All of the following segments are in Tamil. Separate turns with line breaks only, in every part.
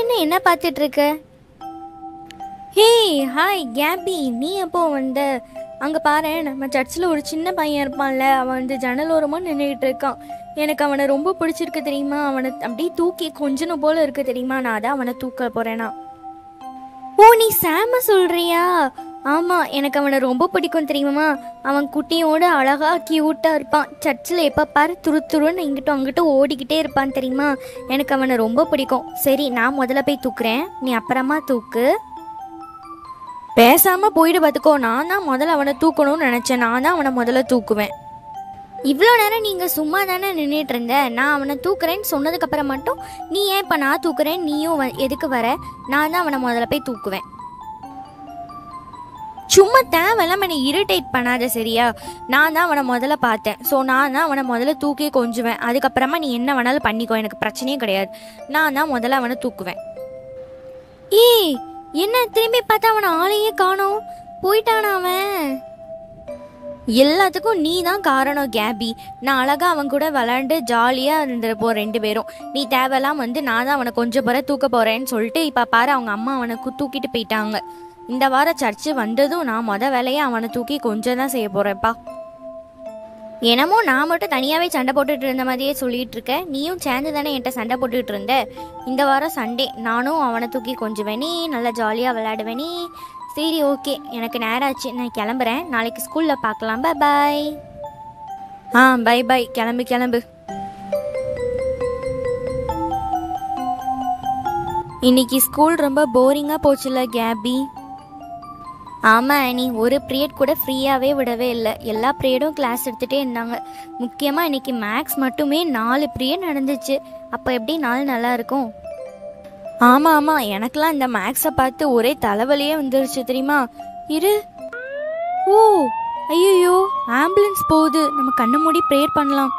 நின்று என்ன பார்த்துட்டு இருக்க ஹே ஹாய் கேபி நீ எப்போ வந்த அங்கே பாரு நம்ம சர்ச்சில் ஒரு சின்ன பையன் இருப்பான்ல அவன் வந்து ஜன்னல் ஓரமாக நின்றுக்கிட்டு இருக்கான் எனக்கு அவனை ரொம்ப பிடிச்சிருக்கு தெரியுமா அவனை அப்படியே தூக்கி கொஞ்சணும் போல இருக்கு தெரியுமா நான் அதான் அவனை தூக்க போறேனா ஓ நீ சாம சொல்றியா ஆமா எனக்கு அவனை ரொம்ப பிடிக்கும் தெரியுமா அவன் குட்டியோட அழகா கியூட்டா இருப்பான் சர்ச்சில் எப்ப பாரு துரு துருன்னு இங்கிட்டும் அங்கிட்டும் ஓடிக்கிட்டே இருப்பான் தெரியுமா எனக்கு அவனை ரொம்ப பிடிக்கும் சரி நான் முதல்ல போய் தூக்குறேன் நீ அப்புறமா தூக்கு பேசாம போயிடு பார்த்துக்கோ நான் தான் முதல்ல அவனை தூக்கணும்னு நினைச்சேன் நான் தான் அவனை முதல்ல தூக்குவேன் இவ்வளோ நேரம் நீங்கள் சும்மா தானே நின்றுட்டு இருந்த நான் அவனை தூக்குறேன்னு சொன்னதுக்கு அப்புறம் மட்டும் நீ ஏன் இப்போ நான் தூக்குறேன் நீயும் வ- எதுக்கு வர நான் தான் அவனை முதல்ல போய் தூக்குவேன் சும்மா தேவையில்லாம என்னை இரிட்டேட் பண்ணாத சரியா நான் தான் அவனை முதல்ல பார்த்தேன் ஸோ நான் தான் அவனை முதல்ல தூக்கி கொஞ்சுவேன் அதுக்கப்புறமா நீ என்ன வேணாலும் பண்ணிக்கோ எனக்கு பிரச்சனையே கிடையாது நான் தான் முதல்ல அவனை தூக்குவேன் ஏய் என்ன திரும்பி பார்த்தா அவனை ஆளையே காணோம் போயிட்டானா அவன் எல்லாத்துக்கும் நீ தான் காரணம் கேபி நான் அழகா அவன் கூட விளாண்டு ஜாலியாக இருந்திருப்போம் ரெண்டு பேரும் நீ தேவையெல்லாம் வந்து நான் தான் அவனை கொஞ்சம் பிற தூக்க போறேன்னு சொல்லிட்டு இப்போ பாரு அவங்க அம்மா அவனை கு- தூக்கிட்டு போயிட்டாங்க இந்த வாரம் சர்ச்சு வந்ததும் நான் மொத வேலையை அவனை தூக்கி கொஞ்சம் தான் செய்ய போறேன்ப்பா என்னமோ நான் மட்டும் தனியாகவே சண்டை போட்டுட்டு இருந்த மாதிரியே சொல்லிட்டு இருக்க நீயும் சேர்ந்து தானே என்கிட்ட சண்டை போட்டுட்டு இருந்த இந்த வாரம் சண்டே நானும் அவனை தூக்கி கொஞ்சுவேனே நல்லா ஜாலியாக விளையாடுவேனே சரி ஓகே எனக்கு நேரம் ஆச்சு நான் கிளம்புறேன் நாளைக்கு ஸ்கூலில் பார்க்கலாம் பை பாய் ஆ பை பை கிளம்பு கிளம்பு இன்னைக்கு ஸ்கூல் ரொம்ப போரிங்காக போச்சுல கேபி ஆமாம் நீ ஒரு பீரியட் கூட ஃப்ரீயாகவே விடவே இல்லை எல்லா பீரியடும் கிளாஸ் எடுத்துகிட்டே இருந்தாங்க முக்கியமாக இன்னைக்கு மேக்ஸ் மட்டுமே நாலு பீரியட் நடந்துச்சு அப்போ எப்படி நாள் நல்லா இருக்கும் ஆமாம் ஆமாம் எனக்கெல்லாம் இந்த மேக்ஸை பார்த்து ஒரே தலைவலியே வந்துருச்சு தெரியுமா இரு ஓ ஐயோ ஆம்புலன்ஸ் போகுது நம்ம கண்ணு மூடி ப்ரேயர் பண்ணலாம்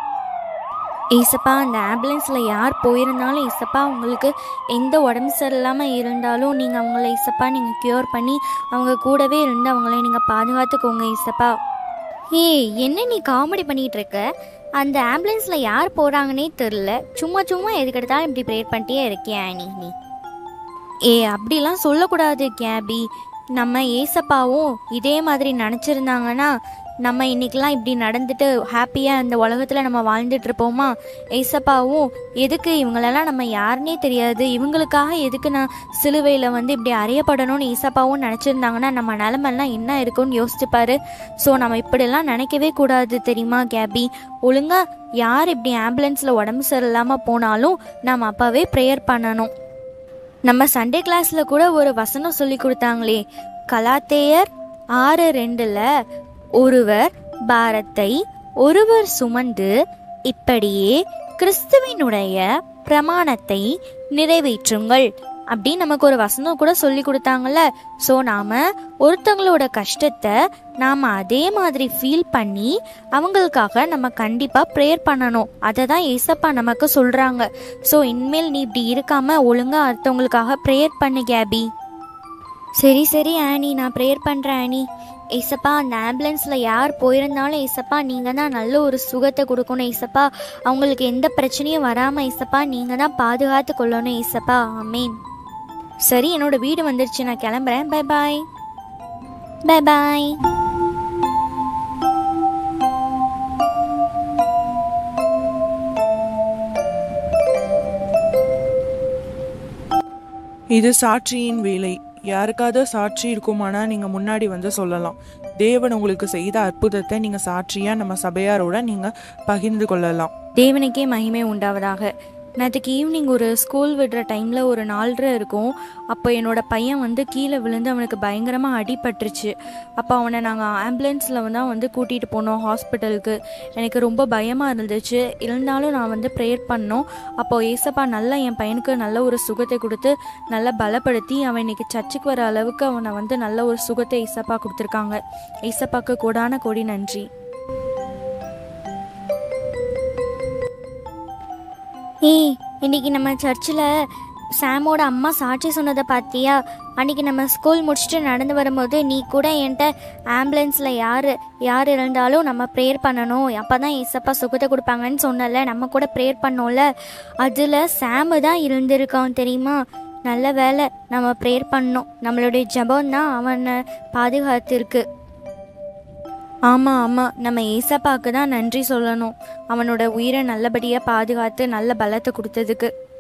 ஏசப்பா அந்த ஆம்புலன்ஸில் யார் போயிருந்தாலும் ஏசப்பா உங்களுக்கு எந்த உடம்பு சரியில்லாமல் இருந்தாலும் நீங்கள் அவங்கள ஏசப்பா நீங்கள் க்யூர் பண்ணி அவங்க கூடவே இருந்து அவங்கள நீங்கள் பாதுகாத்துக்கோங்க ஏசப்பா ஏய் என்ன நீ காமெடி பண்ணிட்டு இருக்க அந்த ஆம்புலன்ஸில் யார் போகிறாங்கன்னே தெரில சும்மா சும்மா எதுக்கெடுத்தாலும் இப்படி ப்ரேயர் பண்ணிட்டே இருக்கியா நீ நீ ஏ அப்படிலாம் சொல்லக்கூடாது கேபி நம்ம ஏசப்பாவும் இதே மாதிரி நினச்சிருந்தாங்கன்னா நம்ம இன்னைக்கெல்லாம் இப்படி நடந்துட்டு ஹாப்பியாக இந்த உலகத்தில் நம்ம வாழ்ந்துட்டு இருப்போமா ஏசப்பாவும் எதுக்கு இவங்களெல்லாம் நம்ம யாருன்னே தெரியாது இவங்களுக்காக எதுக்கு நான் சிலுவையில் வந்து இப்படி அறையப்படணும்னு ஏசப்பாவும் நினச்சிருந்தாங்கன்னா நம்ம நிலமெல்லாம் என்ன இருக்கும்னு யோசிச்சுப்பாரு ஸோ நம்ம இப்படிலாம் நினைக்கவே கூடாது தெரியுமா கேபி ஒழுங்கா யார் இப்படி ஆம்புலன்ஸில் உடம்பு சரியில்லாமல் போனாலும் நம்ம அப்போவே ப்ரேயர் பண்ணணும் நம்ம சண்டே கிளாஸ்ல கூட ஒரு வசனம் சொல்லி கொடுத்தாங்களே கலாத்தேயர் ஆறு ரெண்டுல ஒருவர் பாரத்தை ஒருவர் சுமந்து இப்படியே கிறிஸ்துவினுடைய பிரமாணத்தை நிறைவேற்றுங்கள் அப்படி நமக்கு ஒரு வசனம் கூட சொல்லி கொடுத்தாங்கல்ல ஸோ நாம ஒருத்தவங்களோட கஷ்டத்தை நாம அதே மாதிரி ஃபீல் பண்ணி அவங்களுக்காக நம்ம கண்டிப்பா ப்ரேயர் பண்ணணும் அதை தான் ஏசப்பா நமக்கு சொல்றாங்க ஸோ இனிமேல் நீ இப்படி இருக்காம ஒழுங்கா அடுத்தவங்களுக்காக ப்ரேயர் பண்ணு கேபி சரி சரி ஆனி நான் ப்ரேயர் பண்ணுறேன் ஆனி ஏசப்பா அந்த ஆம்புலன்ஸில் யார் போயிருந்தாலும் ஏசப்பா நீங்கள் தான் நல்ல ஒரு சுகத்தை கொடுக்கணும் ஏசப்பா அவங்களுக்கு எந்த பிரச்சனையும் வராமல் ஏசப்பா நீங்கள் தான் பாதுகாத்து கொள்ளணும் ஏசப்பா ஆமீன் சரி என்னோட வீடு வந்துருச்சு நான் கிளம்புறேன் பை பாய் பை பாய்
இது சாட்சியின் வேலை யாருக்காவது சாட்சி இருக்குமானா நீங்க முன்னாடி வந்து சொல்லலாம் தேவன் உங்களுக்கு செய்த அற்புதத்தை நீங்க சாட்சியா நம்ம சபையாரோட நீங்க பகிர்ந்து கொள்ளலாம்
தேவனுக்கே மகிமை உண்டாவதாக நேற்றுக்கு ஈவினிங் ஒரு ஸ்கூல் விடுற டைமில் ஒரு நாலரை இருக்கும் அப்போ என்னோட பையன் வந்து கீழே விழுந்து அவனுக்கு பயங்கரமாக அடிபட்டுருச்சு அப்போ அவனை நாங்கள் ஆம்புலன்ஸில் தான் வந்து கூட்டிகிட்டு போனோம் ஹாஸ்பிட்டலுக்கு எனக்கு ரொம்ப பயமாக இருந்துச்சு இருந்தாலும் நான் வந்து ப்ரேயர் பண்ணோம் அப்போ ஏசப்பா நல்லா என் பையனுக்கு நல்ல ஒரு சுகத்தை கொடுத்து நல்லா பலப்படுத்தி அவன் இன்னைக்கு சர்ச்சுக்கு வர அளவுக்கு அவனை வந்து நல்ல ஒரு சுகத்தை ஏசப்பா கொடுத்துருக்காங்க ஏசப்பாக்கு கோடான கோடி நன்றி ஏய் இன்னைக்கு நம்ம சர்ச்சில் சாமோட அம்மா சாட்சி சொன்னதை பார்த்தியா அன்றைக்கி நம்ம ஸ்கூல் முடிச்சுட்டு நடந்து வரும்போது நீ கூட என்கிட்ட ஆம்புலன்ஸில் யார் யார் இருந்தாலும் நம்ம ப்ரேயர் பண்ணணும் அப்போ தான் ஏசப்பா சுகத்தை கொடுப்பாங்கன்னு சொன்னல நம்ம கூட ப்ரேயர் பண்ணோம்ல அதில் சாமு தான் இருந்திருக்கான் தெரியுமா நல்ல வேலை நம்ம ப்ரேயர் பண்ணோம் நம்மளுடைய ஜெபம் தான் அவனை பாதுகாத்திருக்கு ஆமாம் ஆமாம் நம்ம ஏசப்பாக்கு தான் நன்றி சொல்லணும் அவனோட உயிரை நல்லபடியாக பாதுகாத்து நல்ல பலத்தை கொடுத்ததுக்கு